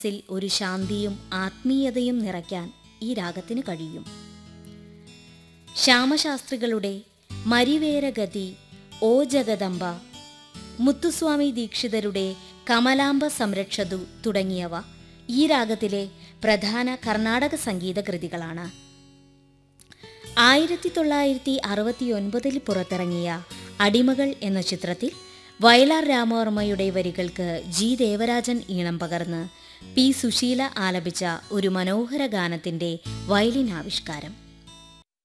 ിൽ ഒരു ശാന്തിയും ആത്മീയതയും നിറയ്ക്കാൻ ഈ രാഗത്തിന് കഴിയും ശ്യാമശാസ്ത്രികളുടെ മരിവേരഗതി ഓ ജഗദംബ മുത്തുസ്വാമി ദീക്ഷിതരുടെ കമലാംബ സംരക്ഷതു തുടങ്ങിയവ ഈ രാഗത്തിലെ പ്രധാന കർണാടക സംഗീത കൃതികളാണ് ആയിരത്തി തൊള്ളായിരത്തി അറുപത്തിയൊൻപതിൽ പുറത്തിറങ്ങിയ അടിമകൾ എന്ന ചിത്രത്തിൽ വയലാർ രാമവർമ്മയുടെ വരികൾക്ക് ജി ദേവരാജൻ ഈണം പകർന്ന് പി സുശീല ആലപിച്ച ഒരു മനോഹര ഗാനത്തിന്റെ വയലിൻ ആവിഷ്കാരം